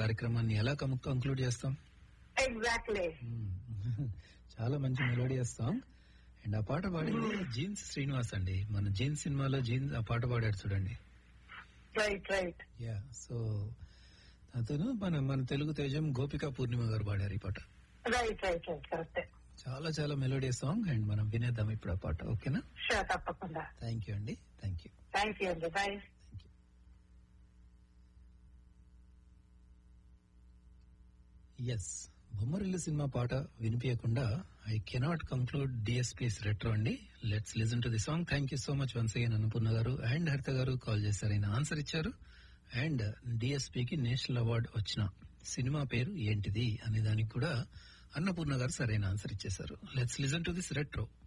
కార్యక్రమాన్ని ఎలా కంక్లూడ్ చేస్తాం ఎగ్జాక్ట్లీ మ్మ్. చాలా మంచి మెలోడియస్ సాంగ్ అండ్ ఆ పాట పాడింది జీన్స్ శ్రీనివాస్ అండి మన జీన్స్ సినిమాలో జీన్స్ ఆ పాట పాడాడు చూడండి రైట్ రైట్ యా సో అతను మన మన తెలుగు తేజం గోపికా పూర్ణిమ గారు పాడారు ఈ పాట రైట్ రైట్ రైట్ కరెక్ట్ చాలా చాలా మెలోడియస్ సాంగ్ అండ్ మనం వినేద్దాం ఇప్పుడు ఆ పాట ఓకేనా షూర్ తప్పకుండా థ్యాంక్ యూ అండి థ్యాంక్ యూ థ్యాంక్ యూ అండి bye thank you yes Bommarillu సినిమా పాట వినిపించకుండా I cannot conclude DSP's retro అండి let's listen to the song thank you so much once again Annapurna garu and Haritha garu call చేశారు ఆయన ఆన్సర్ ఇచ్చారు అండ్ డిఎస్పీకి నేషనల్ అవార్డు వచ్చిన సినిమా పేరు ఏంటిది అనే దానికి కూడా అన్నపూర్ణ గారు సరైన ఆన్సర్ ఇచ్చేశారు let's listen to this retro